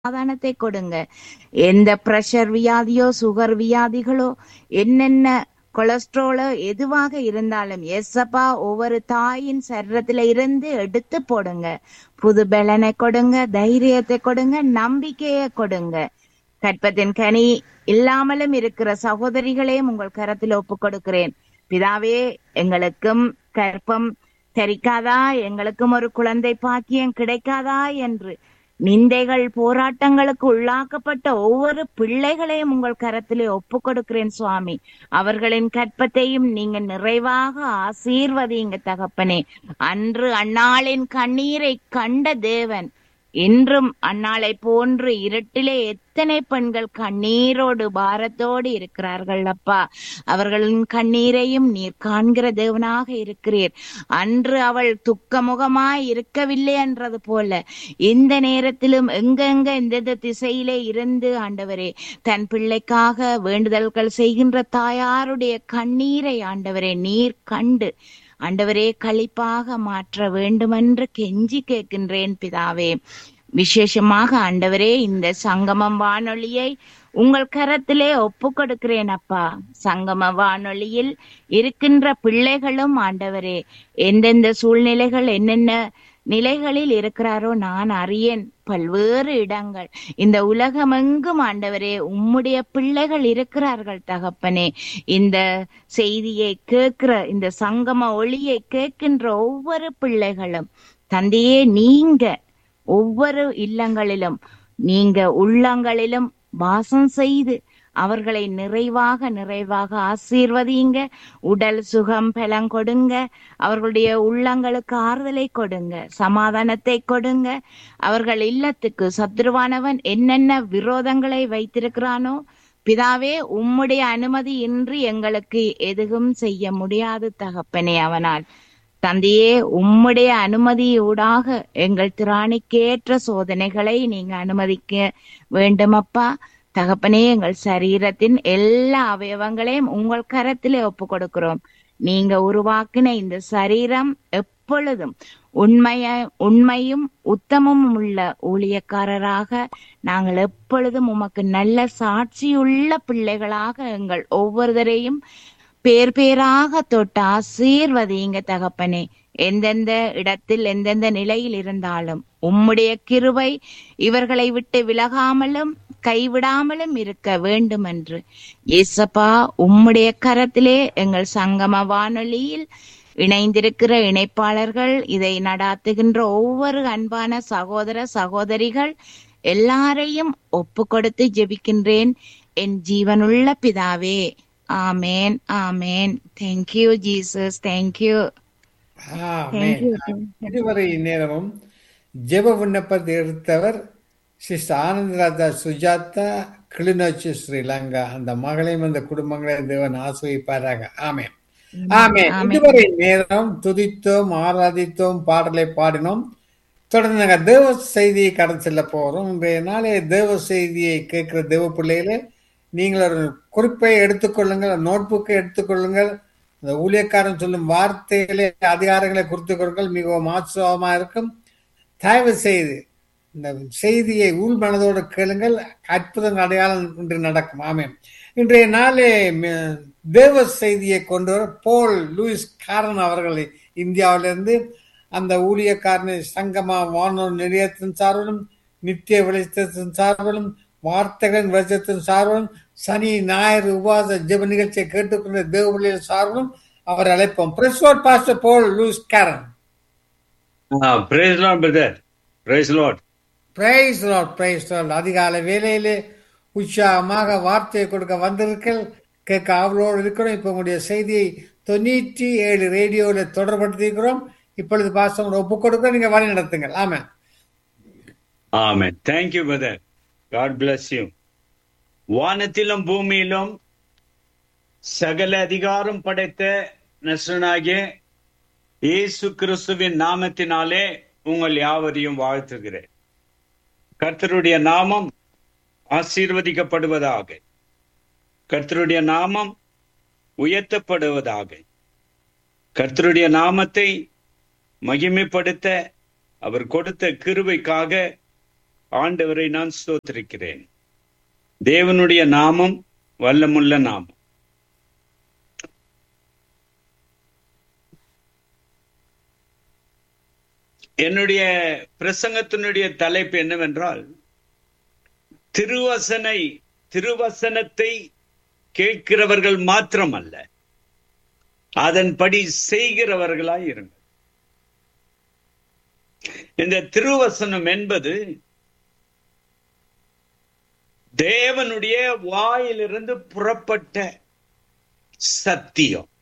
சமாதானத்தை கொடுங்க எந்த பிரஷர் வியாதியோ சுகர் வியாதிகளோ என்னென்ன கொலஸ்ட்ரோலோ எதுவாக இருந்தாலும் எஸ்ஸப்பா ஒவ்வொரு தாயின் சரீரத்துல இருந்து எடுத்து போடுங்க புது பலனை கொடுங்க தைரியத்தை கொடுங்க நம்பிக்கையை கொடுங்க கற்பத்தின் கனி இல்லாமலும் இருக்கிற சகோதரிகளையும் உங்கள் கரத்தில் ஒப்பு கொடுக்கிறேன் பிதாவே எங்களுக்கும் கற்பம் தரிக்காதா எங்களுக்கும் ஒரு குழந்தை பாக்கியம் கிடைக்காதா என்று நிந்தைகள் போராட்டங்களுக்கு உள்ளாக்கப்பட்ட ஒவ்வொரு பிள்ளைகளையும் உங்கள் கரத்திலே ஒப்பு கொடுக்கிறேன் சுவாமி அவர்களின் கற்பத்தையும் நீங்க நிறைவாக ஆசீர்வதிங்க தகப்பனே அன்று அன்னாளின் கண்ணீரை கண்ட தேவன் இன்றும் அன்னாளை போன்று இருட்டிலே எத்தனை பெண்கள் கண்ணீரோடு பாரத்தோடு இருக்கிறார்கள் அப்பா அவர்களின் கண்ணீரையும் நீர் காண்கிற தேவனாக இருக்கிறீர் அன்று அவள் துக்கமுகமாய் இருக்கவில்லை என்றது போல இந்த நேரத்திலும் எங்கெங்க எந்தெந்த திசையிலே இருந்து ஆண்டவரே தன் பிள்ளைக்காக வேண்டுதல்கள் செய்கின்ற தாயாருடைய கண்ணீரை ஆண்டவரே நீர் கண்டு ஆண்டவரே களிப்பாக மாற்ற வேண்டுமென்று கெஞ்சி கேட்கின்றேன் பிதாவே விசேஷமாக ஆண்டவரே இந்த சங்கமம் வானொலியை உங்கள் கரத்திலே ஒப்பு கொடுக்கிறேன் அப்பா சங்கம வானொலியில் இருக்கின்ற பிள்ளைகளும் ஆண்டவரே எந்தெந்த சூழ்நிலைகள் என்னென்ன நிலைகளில் இருக்கிறாரோ நான் அறியேன் பல்வேறு இடங்கள் இந்த உலகமெங்கும் ஆண்டவரே உம்முடைய பிள்ளைகள் இருக்கிறார்கள் தகப்பனே இந்த செய்தியை கேட்கிற இந்த சங்கம ஒளியை கேட்கின்ற ஒவ்வொரு பிள்ளைகளும் தந்தையே நீங்க ஒவ்வொரு இல்லங்களிலும் நீங்க உள்ளங்களிலும் வாசம் செய்து அவர்களை நிறைவாக நிறைவாக ஆசீர்வதிங்க உடல் சுகம் பலம் கொடுங்க அவர்களுடைய உள்ளங்களுக்கு ஆறுதலை கொடுங்க சமாதானத்தை கொடுங்க அவர்கள் இல்லத்துக்கு சத்ருவானவன் என்னென்ன விரோதங்களை வைத்திருக்கிறானோ பிதாவே உம்முடைய அனுமதி இன்றி எங்களுக்கு எதுவும் செய்ய முடியாது தகப்பனே அவனால் தந்தையே உம்முடைய அனுமதியூடாக எங்கள் திராணிக்கேற்ற சோதனைகளை நீங்க அனுமதிக்க வேண்டுமப்பா தகப்பனே எங்கள் சரீரத்தின் எல்லா அவயவங்களையும் உங்கள் கரத்திலே ஒப்பு கொடுக்கிறோம் நீங்க உருவாக்கின இந்த சரீரம் எப்பொழுதும் உண்மைய உண்மையும் உத்தமமும் உள்ள ஊழியக்காரராக நாங்கள் எப்பொழுதும் உமக்கு நல்ல சாட்சியுள்ள பிள்ளைகளாக எங்கள் ஒவ்வொருவரையும் பேர் பேராக தொட்டு ஆசீர்வதிங்க தகப்பனே எந்தெந்த இடத்தில் எந்தெந்த நிலையில் இருந்தாலும் உம்முடைய கிருவை இவர்களை விட்டு விலகாமலும் கைவிடாமலும் இருக்க வேண்டும் என்று இயேசப்பா உம்முடைய கரத்திலே எங்கள் சங்கம வானொலியில் இணைந்திருக்கிற இணைப்பாளர்கள் இதை நடாத்துகின்ற ஒவ்வொரு அன்பான சகோதர சகோதரிகள் எல்லாரையும் ஒப்பு கொடுத்து ஜெபிக்கின்றேன் என் ஜீவனுள்ள பிதாவே amen amen thank you Jesus thank you amen. இதுவரை நேரமும் ஜெப விண்ணப்பத்தை எடுத்தவர் சிஸ்டர் ஆனந்தராஜா சுஜாதா கிளிநொச்சி ஸ்ரீலங்கா அந்த மகளையும் அந்த குடும்பங்களையும் தேவன் ஆசிரிப்பாராக ஆமென் ஆமென் இதுவரை நேரம் துதித்தோம் ஆராதித்தோம் பாடலை பாடினோம் தொடர்ந்து நாங்கள் தேவ செய்தியை கடந்து செல்ல போகிறோம் இன்றைய நாளே தேவ செய்தியை கேட்கிற தேவ பிள்ளைகளே நீங்கள் ஒரு குறிப்பை எடுத்துக்கொள்ளுங்கள் நோட்புக்கை எடுத்துக்கொள்ளுங்கள் அந்த ஊழியக்காரன் சொல்லும் வார்த்தைகளை அதிகாரங்களை குறித்து கொள்ளுங்கள் மிகவும் ஆச்சரியமாக இருக்கும் தயவு செய்து இந்த செய்தியை உள் மனதோடு கேளுங்கள் அற்புதங்கள் அடையாளம் இன்று நடக்கும் ஆமேன் இன்றைய நாளே ம- தேவ செய்தியை கொண்டு வர போல் லூயிஸ் காரன் அவர்களை இந்தியாவிலிருந்து அந்த ஊழியக்காரனை சங்கமா வானொலி நிலையத்தின் சார்பிலும் நித்திய வெளிச்சத்தின் சார்பிலும் வார்த்தைகளின் வெளிச்சத்தின் சார்பிலும் சனி ஞாயிறு உபவாச ஜெப நிகழ்ச்சியை கேட்டுக்கொண்ட தேவபலியின் சார்பிலும் அவர் அழைப்போம் பிரஸ்வாட் பாஸ்டர் போல் லூயிஸ் காரன் praise Lord brother praise Lord praise Lord praise Lord அதிகாலை வேலையிலே உற்சாகமாக வார்த்தையை கொடுக்க வந்திருக்கீர்கள் கேட்க ஆவலோடு இருக்கிறோம் இப்போ உங்களுடைய செய்தியை தொண்ணூற்றி ஏழு ரேடியோவில் தொடர்படுத்தியிருக்கிறோம் இப்பொழுது பாசம் ஒப்பு கொடுக்க நீங்க வழி நடத்துங்கள் ஆமா amen thank you brother God bless you வானத்திலும் பூமியிலும் சகல அதிகாரம் படைத்த நசனாகிய இயேசு கிறிஸ்துவின் நாமத்தினாலே உங்கள் யாவரையும் வாழ்த்துகிறேன் கர்த்தருடைய நாமம் ஆசீர்வதிக்கப்படுவதாக கர்த்தருடைய நாமம் உயர்த்தப்படுவதாக கர்த்தருடைய நாமத்தை மகிமைப்படுத்த அவர் கொடுத்த கிருபைக்காக ஆண்டவரை நான் ஸ்தோத்திரிக்கிறேன் தேவனுடைய நாமம் வல்லமுள்ள நாமம் என்னுடைய பிரசங்கத்தினுடைய தலைப்பு என்னவென்றால் திருவசனை திருவசனத்தை கேட்கிறவர்கள் மாத்திரமல்ல அதன்படி செய்கிறவர்களாய் இருங்கள் இந்த திருவசனம் என்பது தேவனுடைய வாயிலிருந்து புறப்பட்ட சத்தியம்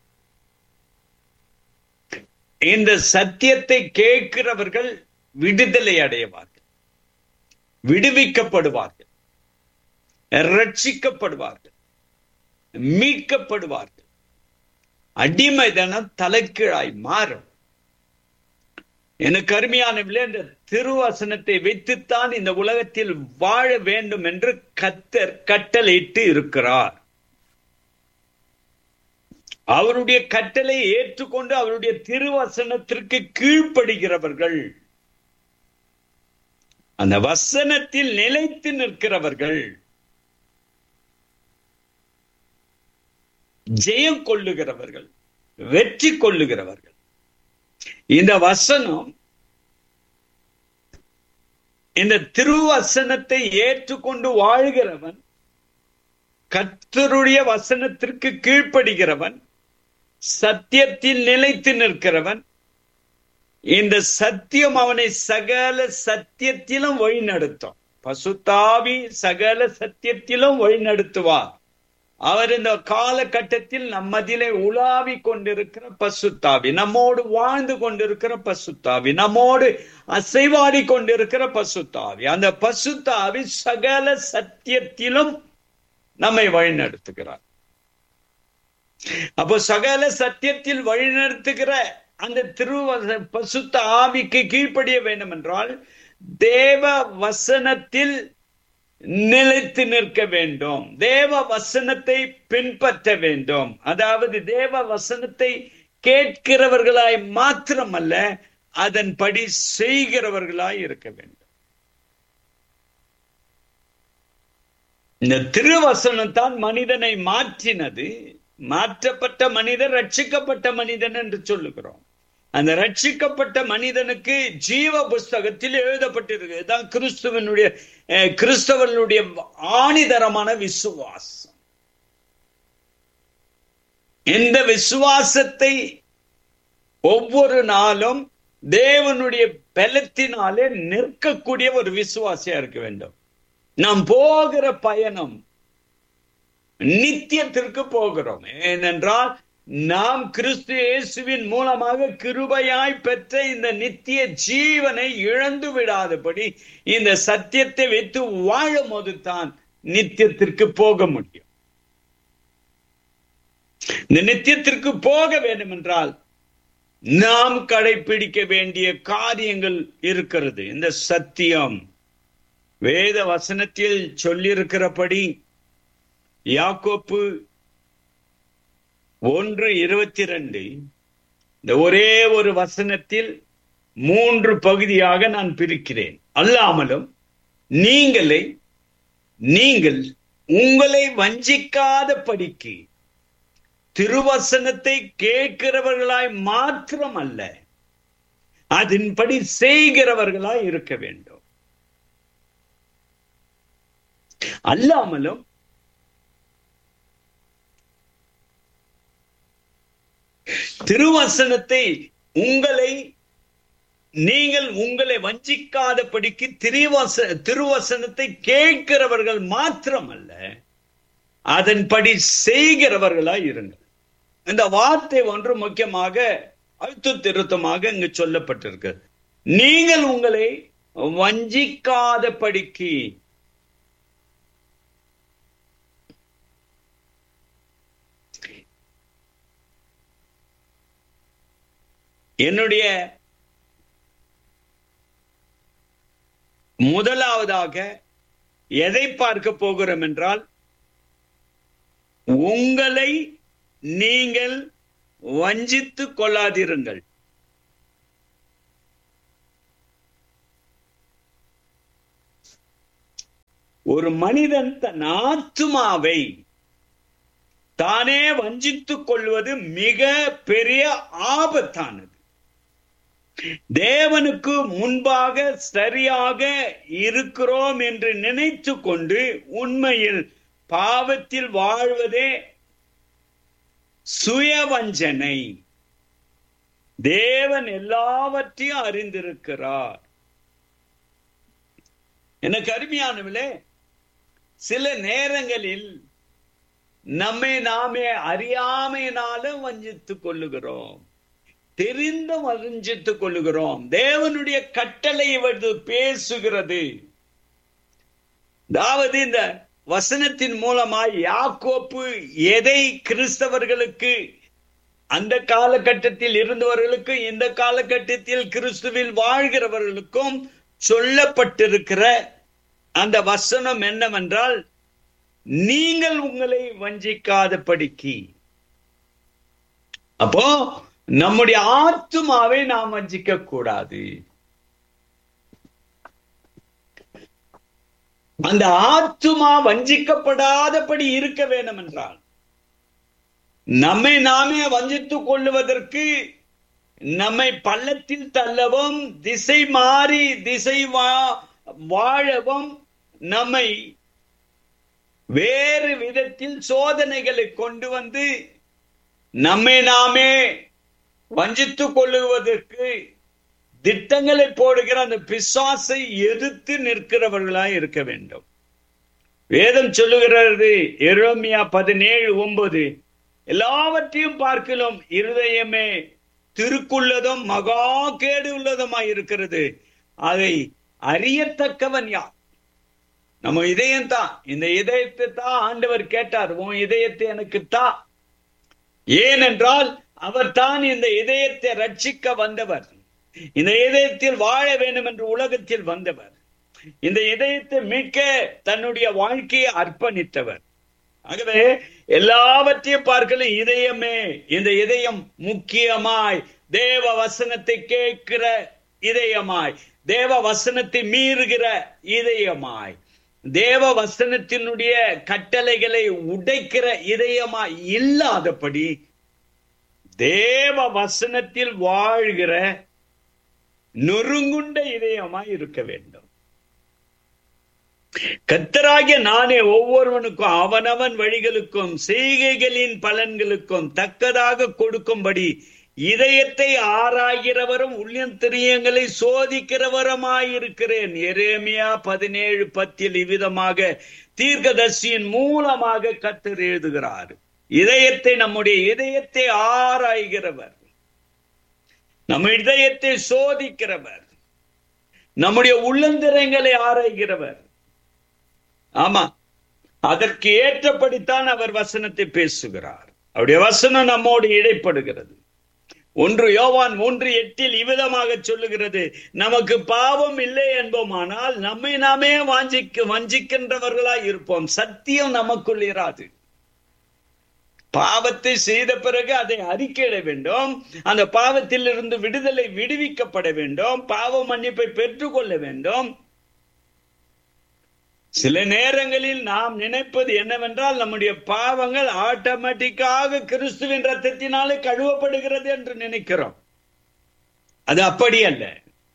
இந்த சத்தியத்தை கேட்கிறவர்கள் விடுதலை அடைவார்கள் விடுவிக்கப்படுவார்கள் ரட்சிக்கப்படுவார்கள் மீட்கப்படுவார்கள் அடிமைதனம் தலைக்கீழாய் மாறும் எனக்கு அருமையானவில்லை இந்த திருவசனத்தை வைத்துத்தான் இந்த உலகத்தில் வாழ வேண்டும் என்று கத்தர் கட்டளையிட்டு இருக்கிறார் அவருடைய கட்டளை ஏற்றுக்கொண்டு அவருடைய திருவசனத்திற்கு கீழ்ப்படுகிறவர்கள் அந்த வசனத்தில் நிலைத்து நிற்கிறவர்கள் ஜெயம் கொள்ளுகிறவர்கள் வெற்றி கொள்ளுகிறவர்கள் இந்த வசனம் இந்த திருவசனத்தை ஏற்றுக்கொண்டு வாழ்கிறவன் கத்தருடைய வசனத்திற்கு கீழ்ப்படுகிறவன் சத்தியத்தில் நிலைத்து நிற்கிறவன் இந்த சத்தியம் அவனை சகல சத்தியத்திலும் வழி நடத்தும் பசுத்தாவி சகல சத்தியத்திலும் வழி நடத்துவார் அவர் இந்த காலகட்டத்தில் நம்மதிலே உலாவி கொண்டிருக்கிற பசுத்தாவி நம்மோடு வாழ்ந்து கொண்டிருக்கிற பசுத்தாவி நம்மோடு அசைவாடி கொண்டிருக்கிற பசுத்தாவி அந்த பசுத்தாவி சகல சத்தியத்திலும் நம்மை வழிநடத்துகிறார் அப்போ சகல சத்தியத்தில் வழிநடத்துகிற அந்த திருவ பசுத்த ஆவிக்கு கீழ்ப்படிய வேண்டும் என்றால் தேவ வசனத்தில் நிலைத்து நிற்க வேண்டும் தேவ வசனத்தை பின்பற்ற வேண்டும் அதாவது தேவ வசனத்தை கேட்கிறவர்களாய் மாத்திரமல்ல அதன்படி செய்கிறவர்களாய் இருக்க வேண்டும் இந்த திருவசனம் தான் மனிதனை மாற்றினது மாற்றப்பட்ட மனிதன் ரட்சிக்கப்பட்ட மனிதன் என்று சொல்லுகிறோம் அந்த ரட்சிக்கப்பட்ட மனிதனுக்கு ஜீவ புஸ்தகத்தில் எழுதப்பட்டிருக்கு இதுதான் கிறிஸ்துவனுடைய கிறிஸ்தவனுடைய ஆணிதரமான விசுவாசம் இந்த விசுவாசத்தை ஒவ்வொரு நாளும் தேவனுடைய பலத்தினாலே நிற்கக்கூடிய ஒரு விசுவாசியா இருக்க வேண்டும் நாம் போகிற பயணம் நித்தியத்திற்கு போகிறோம் ஏனென்றால் நாம் கிறிஸ்து இயேசுவின் மூலமாக கிருபையாய் பெற்ற இந்த நித்திய ஜீவனை இழந்து விடாதபடி இந்த சத்தியத்தை வைத்து வாழும் போது தான் நித்தியத்திற்கு போக முடியும் இந்த நித்தியத்திற்கு போக வேண்டும் என்றால் நாம் கடைபிடிக்க வேண்டிய காரியங்கள் இருக்கிறது இந்த சத்தியம் வேத வசனத்தில் சொல்லியிருக்கிறபடி யாக்கோப்பு ஒன்று இருபத்தி ரெண்டு இந்த ஒரே ஒரு வசனத்தில் மூன்று பகுதியாக நான் பிரிக்கிறேன் அல்லாமலும் நீங்களே நீங்கள் உங்களை வஞ்சிக்காத படிக்கு திருவசனத்தை கேட்கிறவர்களாய் மாத்திரம் அல்ல அதன்படி செய்கிறவர்களாய் இருக்க வேண்டும் அல்லாமலும் திருவசனத்தை உங்களை நீங்கள் உங்களை வஞ்சிக்காதபடிக்கு திருவச திருவசனத்தை கேட்கிறவர்கள் மாத்திரமல்ல அதன்படி செய்கிறவர்களாய் இருங்கள் இந்த வார்த்தை ஒன்று முக்கியமாக அழுத்த திருத்தமாக இங்கு சொல்லப்பட்டிருக்கு நீங்கள் உங்களை வஞ்சிக்காதபடிக்கு என்னுடைய முதலாவதாக எதை பார்க்க போகிறோம் என்றால் உங்களை நீங்கள் வஞ்சித்துக் கொள்ளாதிருங்கள் ஒரு மனிதன் தன் ஆத்துமாவை தானே வஞ்சித்துக் கொள்வது மிக பெரிய ஆபத்தானது தேவனுக்கு முன்பாக சரியாக இருக்கிறோம் என்று நினைத்து கொண்டு உண்மையில் பாவத்தில் வாழ்வதே சுயவஞ்சனை தேவன் எல்லாவற்றையும் அறிந்திருக்கிறார் எனக்கு அருமையானவிலே சில நேரங்களில் நம்மை நாமே அறியாமையினாலும் வஞ்சித்துக் கொள்ளுகிறோம் தெரிந்து வஞ்சித்துக் கொள்ளுகிறோம் தேவனுடைய கட்டளை இவது பேசுகிறது அதாவது இந்த வசனத்தின் மூலமாய் யாக்கோப்பு எதை கிறிஸ்தவர்களுக்கு அந்த காலகட்டத்தில் இருந்தவர்களுக்கு இந்த காலகட்டத்தில் கிறிஸ்துவில் வாழ்கிறவர்களுக்கும் சொல்லப்பட்டிருக்கிற அந்த வசனம் என்னவென்றால் நீங்கள் உங்களை வஞ்சிக்காதபடிக்கு அப்போ நம்முடைய ஆத்துமாவை நாம் வஞ்சிக்க கூடாது அந்த ஆத்துமா வஞ்சிக்கப்படாதபடி இருக்க வேண்டும் என்றால் நம்மை நாமே வஞ்சித்துக் கொள்ளுவதற்கு நம்மை பள்ளத்தில் தள்ளவும் திசை மாறி திசை வாழவும் நம்மை வேறு விதத்தில் சோதனைகளை கொண்டு வந்து நம்மை நாமே வஞ்சித்துக் கொள்ளுவதற்கு திட்டங்களை போடுகிற அந்த பிசாசை எதிர்த்து நிற்கிறவர்களாய் இருக்க வேண்டும் வேதம் சொல்லுகிறது எரோமியா பதினேழு ஒன்பது எல்லாவற்றையும் பார்க்கலாம் இருதயமே திருக்குள்ளதும் மகா கேடு உள்ளதுமாய் இருக்கிறது அதை அறியத்தக்கவன் யார் நம்ம இதயம் தான் இந்த இதயத்தை தான் ஆண்டவர் கேட்டார் உன் இதயத்தை எனக்கு தா ஏனென்றால் அவர் தான் இந்த இதயத்தை ரட்சிக்க வந்தவர் இந்த இதயத்தில் வாழ வேண்டும் என்று உலகத்தில் வந்தவர் இந்த இதயத்தை மீட்க தன்னுடைய வாழ்க்கையை அர்ப்பணித்தவர் ஆகவே எல்லாவற்றையும் பார்க்கலும் இதயமே இந்த இதயம் முக்கியமாய் தேவ வசனத்தை கேட்கிற இதயமாய் தேவ வசனத்தை மீறுகிற இதயமாய் தேவ வசனத்தினுடைய கட்டளைகளை உடைக்கிற இதயமாய் இல்லாதபடி தேவ வசனத்தில் வாழ்கிற நொறுங்குண்ட இதயமாய் இருக்க வேண்டும் கத்தராகிய நானே ஒவ்வொருவனுக்கும் அவனவன் வழிகளுக்கும் செய்கைகளின் பலன்களுக்கும் தக்கதாக கொடுக்கும்படி இதயத்தை ஆராய்கிறவரும் உள்ளந்திரியங்களை சோதிக்கிறவருமாயிருக்கிறேன் எரேமியா பதினேழு பத்தில் இவ்விதமாக தீர்க்கதர்சியின் மூலமாக கத்தர் எழுதுகிறார் இதயத்தை நம்முடைய இதயத்தை ஆராய்கிறவர் நம்ம இதயத்தை சோதிக்கிறவர் நம்முடைய உள்ளந்திரங்களை ஆராய்கிறவர் ஆமா அதற்கு ஏற்றபடித்தான் அவர் வசனத்தை பேசுகிறார் அவருடைய வசனம் நம்மோடு இடைப்படுகிறது ஒன்று யோவான் மூன்று எட்டில் இவ்விதமாக சொல்லுகிறது நமக்கு பாவம் இல்லை என்போமானால் நம்மை நாமே வாஞ்சிக்க வஞ்சிக்கின்றவர்களாய் இருப்போம் சத்தியம் நமக்குள் இராது பாவத்தை செய்த பிறகு அதை அறிக்கையிட வேண்டும் அந்த பாவத்தில் இருந்து விடுதலை விடுவிக்கப்பட வேண்டும் பாவ மன்னிப்பை பெற்றுக்கொள்ள வேண்டும் சில நேரங்களில் நாம் நினைப்பது என்னவென்றால் நம்முடைய பாவங்கள் ஆட்டோமேட்டிக்காக கிறிஸ்துவின் ரத்தத்தினாலே கழுவப்படுகிறது என்று நினைக்கிறோம் அது அப்படி அல்ல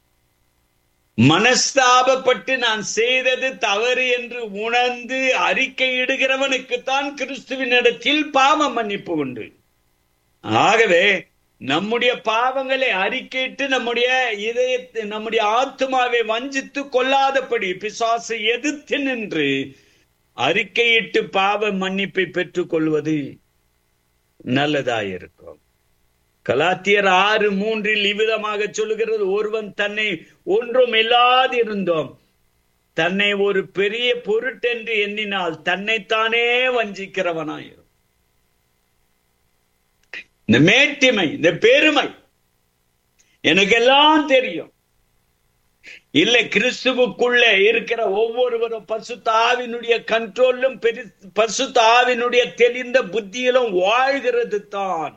மனஸ்தாபப்பட்டு நான் செய்தது தவறு என்று உணர்ந்து அறிக்கையிடுகிறவனுக்குத்தான் கிறிஸ்துவின் இடத்தில் பாவ மன்னிப்பு உண்டு ஆகவே நம்முடைய பாவங்களை அறிக்கையிட்டு நம்முடைய இதயத்தை நம்முடைய ஆத்மாவை வஞ்சித்து கொள்ளாதபடி பிசாசை எதிர்த்து நின்று அறிக்கையிட்டு பாவ மன்னிப்பை பெற்றுக் கொள்வது நல்லதாயிருக்கும் கலாத்தியர் ஆறு மூன்றில் இவ்விதமாக சொல்லுகிறது ஒருவன் தன்னை ஒன்றும் இல்லாதிருந்தோம் தன்னை ஒரு பெரிய பொருட்டென்று எண்ணினால் தன்னைத்தானே வஞ்சிக்கிறவனாயிரும் இந்த மேட்டிமை இந்த பெருமை எனக்கு எல்லாம் தெரியும் இல்ல கிறிஸ்துவுக்குள்ள இருக்கிற ஒவ்வொருவரும் பசுத்தாவினுடைய கண்ட்ரோலும் பசுத்தாவினுடைய தெளிந்த புத்தியிலும் வாழ்கிறது தான்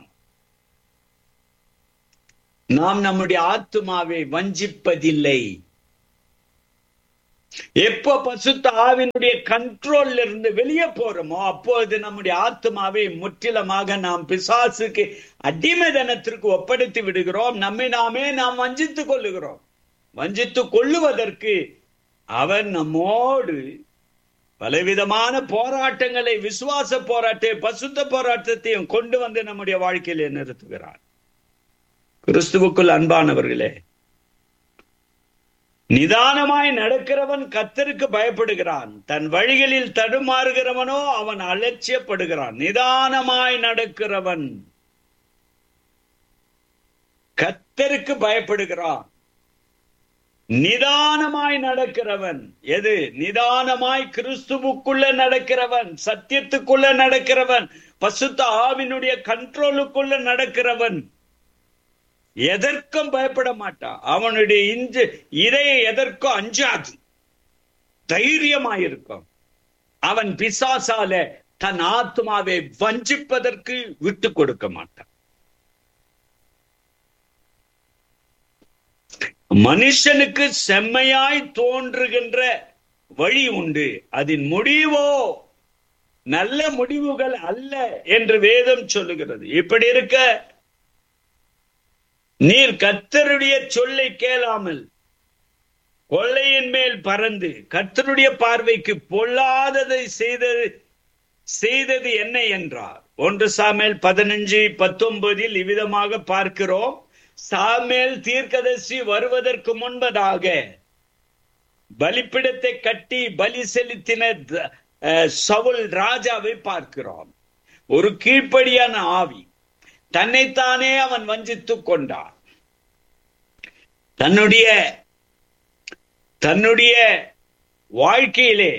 நாம் நம்முடைய ஆத்மாவை வஞ்சிப்பதில்லை எப்போ பசுத்த ஆவினுடைய கண்ட்ரோல்ல இருந்து வெளியே போறோமோ அப்போது நம்முடைய ஆத்மாவை முற்றிலுமாக நாம் பிசாசுக்கு அடிமைதனத்திற்கு ஒப்படைத்து விடுகிறோம் நம்மை நாமே நாம் வஞ்சித்துக் கொள்ளுகிறோம் வஞ்சித்துக் கொள்ளுவதற்கு அவன் நம்மோடு பலவிதமான போராட்டங்களை விசுவாச போராட்ட பசுத்த போராட்டத்தையும் கொண்டு வந்து நம்முடைய வாழ்க்கையிலே நிறுத்துகிறான் கிறிஸ்துவுக்குள் அன்பானவர்களே நிதானமாய் நடக்கிறவன் கத்தருக்கு பயப்படுகிறான் தன் வழிகளில் தடுமாறுகிறவனோ அவன் அலட்சியப்படுகிறான் நிதானமாய் நடக்கிறவன் கத்தருக்கு பயப்படுகிறான் நிதானமாய் நடக்கிறவன் எது நிதானமாய் கிறிஸ்துவுக்குள்ள நடக்கிறவன் சத்தியத்துக்குள்ள நடக்கிறவன் பசுத்த ஆவினுடைய கண்ட்ரோலுக்குள்ள நடக்கிறவன் எதற்கும் பயப்பட மாட்டான் அவனுடைய இஞ்சு இதைய எதற்கும் அஞ்சாது தைரியமாயிருக்கும் அவன் பிசாசால தன் ஆத்மாவை வஞ்சிப்பதற்கு விட்டு கொடுக்க மாட்டான் மனுஷனுக்கு செம்மையாய் தோன்றுகின்ற வழி உண்டு அதன் முடிவோ நல்ல முடிவுகள் அல்ல என்று வேதம் சொல்லுகிறது இப்படி இருக்க நீர் கத்தருடைய சொல்லை கேளாமல் கொள்ளையின் மேல் பறந்து கத்தருடைய பார்வைக்கு பொல்லாததை செய்தது செய்தது என்ன என்றார் ஒன்று சாமேல் பதினஞ்சு பத்தொன்பதில் இவ்விதமாக பார்க்கிறோம் சாமேல் தீர்க்கதர்சி வருவதற்கு முன்பதாக பலிப்பிடத்தை கட்டி பலி செலுத்தின சவுல் ராஜாவை பார்க்கிறோம் ஒரு கீழ்ப்படியான ஆவி தன்னைத்தானே அவன் வஞ்சித்துக் கொண்டான் தன்னுடைய தன்னுடைய வாழ்க்கையிலே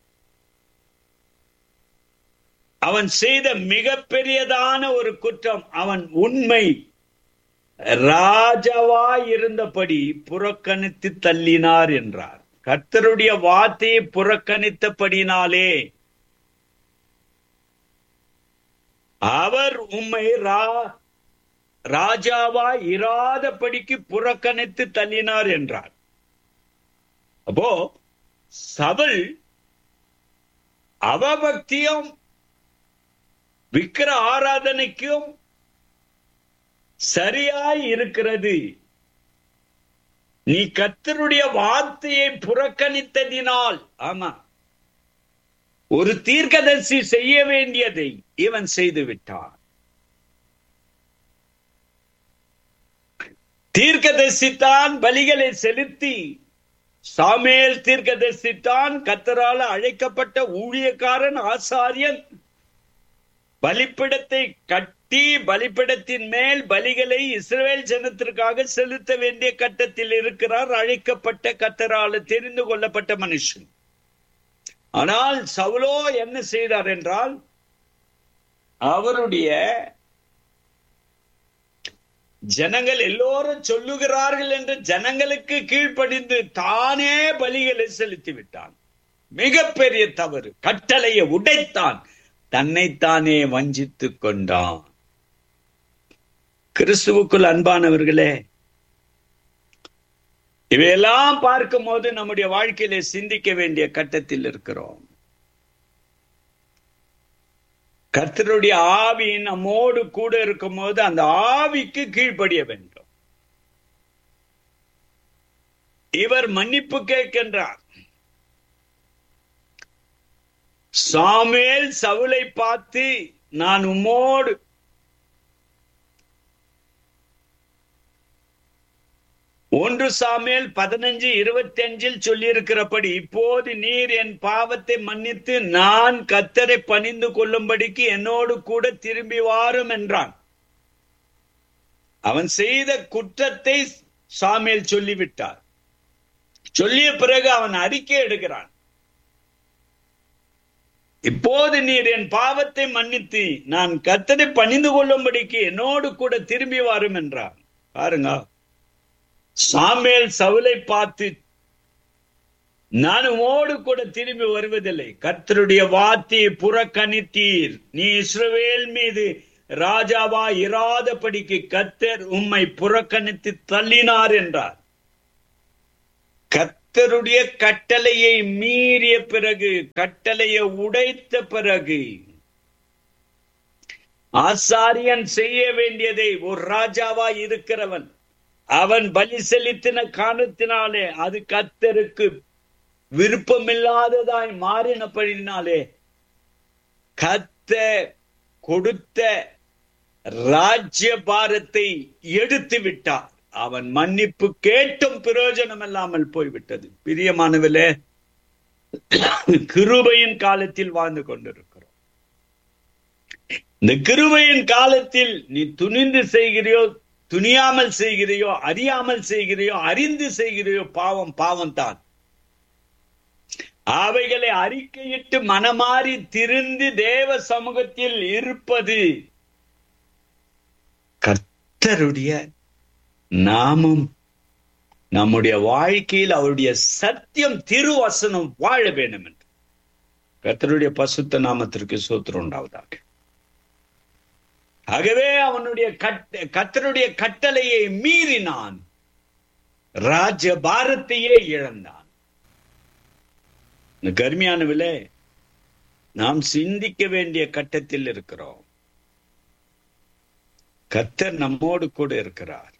அவன் செய்த மிகப்பெரியதான ஒரு குற்றம் அவன் உண்மை ராஜாவாய் இருந்தபடி புறக்கணித்து தள்ளினார் என்றார் கர்த்தருடைய வார்த்தையை புறக்கணித்தபடினாலே அவர் உம்மை ரா ராஜாவா இராதபடிக்கு புறக்கணித்து தள்ளினார் என்றார் அப்போ சபல் அவபக்தியும் விக்கிர ஆராதனைக்கும் சரியாய் இருக்கிறது நீ கத்தருடைய வார்த்தையை புறக்கணித்ததினால் ஆமா ஒரு தீர்க்கதரிசி செய்ய வேண்டியதை இவன் செய்து விட்டான் தீர்க்கதரிசித்தான் பலிகளை செலுத்தி சாமேல் தீர்க்கதரிசித்தான் கத்தரால அழைக்கப்பட்ட ஊழியக்காரன் ஆசாரியன் பலிப்பிடத்தை கட்டி பலிப்பிடத்தின் மேல் பலிகளை இஸ்ரேல் ஜனத்திற்காக செலுத்த வேண்டிய கட்டத்தில் இருக்கிறார் அழைக்கப்பட்ட கத்தரால தெரிந்து கொள்ளப்பட்ட மனுஷன் ஆனால் சவுலோ என்ன செய்தார் என்றால் அவருடைய ஜனங்கள் எல்லோரும் சொல்லுகிறார்கள் என்று ஜனங்களுக்கு கீழ்ப்படிந்து தானே பலிகளை செலுத்தி விட்டான் மிகப்பெரிய தவறு கட்டளையை உடைத்தான் தன்னைத்தானே வஞ்சித்துக் கொண்டான் கிறிஸ்துவுக்குள் அன்பானவர்களே இவையெல்லாம் பார்க்கும் போது நம்முடைய வாழ்க்கையில சிந்திக்க வேண்டிய கட்டத்தில் இருக்கிறோம் கர்த்தருடைய ஆவி நம்மோடு கூட இருக்கும் போது அந்த ஆவிக்கு கீழ்ப்படிய வேண்டும் இவர் மன்னிப்பு கேட்கின்றார் சாமேல் சவுலை பார்த்து நான் உம்மோடு ஒன்று சாமேல் பதினஞ்சு இருபத்தி அஞ்சில் சொல்லியிருக்கிறபடி இப்போது நீர் என் பாவத்தை மன்னித்து நான் கத்தரை பணிந்து கொள்ளும்படிக்கு என்னோடு கூட திரும்பி வாரும் என்றான் அவன் செய்த குற்றத்தை சாமேல் சொல்லிவிட்டார் சொல்லிய பிறகு அவன் அறிக்கை எடுக்கிறான் இப்போது நீர் என் பாவத்தை மன்னித்து நான் கத்தரை பணிந்து கொள்ளும்படிக்கு என்னோடு கூட திரும்பி வாரும் என்றான் பாருங்க சாமேல் சவுலை பார்த்து நான் உமோடு கூட திரும்பி வருவதில்லை கர்த்தருடைய வார்த்தையை புறக்கணித்தீர் நீ இஸ்ரவேல் மீது ராஜாவா இராதபடிக்கு கத்தர் உம்மை புறக்கணித்து தள்ளினார் என்றார் கர்த்தருடைய கட்டளையை மீறிய பிறகு கட்டளையை உடைத்த பிறகு ஆசாரியன் செய்ய வேண்டியதை ஒரு ராஜாவா இருக்கிறவன் அவன் பலி செலுத்தின காரணத்தினாலே அது கர்த்தருக்கு விருப்பமில்லாததாய் மாறினபடினாலே கத்த கொடுத்த ராஜ்ய பாரத்தை எடுத்து விட்டார் அவன் மன்னிப்பு கேட்டும் பிரயோஜனம் இல்லாமல் போய்விட்டது பிரியமானவிலே கிருபையின் காலத்தில் வாழ்ந்து கொண்டிருக்கிறோம் இந்த கிருபையின் காலத்தில் நீ துணிந்து செய்கிறியோ துணியாமல் செய்கிறியோ அறியாமல் செய்கிறியோ அறிந்து செய்கிறியோ பாவம் பாவம் தான் அவைகளை அறிக்கையிட்டு மனமாறி திருந்து தேவ சமூகத்தில் இருப்பது கர்த்தருடைய நாமம் நம்முடைய வாழ்க்கையில் அவருடைய சத்தியம் திருவசனம் வாழ வேண்டும் என்று கர்த்தருடைய பசுத்த நாமத்திற்கு சோத்திரம் உண்டாவதாக ஆகவே அவனுடைய கட்ட கர்த்தருடைய கட்டளையை மீறினான் ராஜ பாரத்தையே இழந்தான் இந்த கருமையானவிலே நாம் சிந்திக்க வேண்டிய கட்டத்தில் இருக்கிறோம் கத்தர் நம்மோடு கூட இருக்கிறார்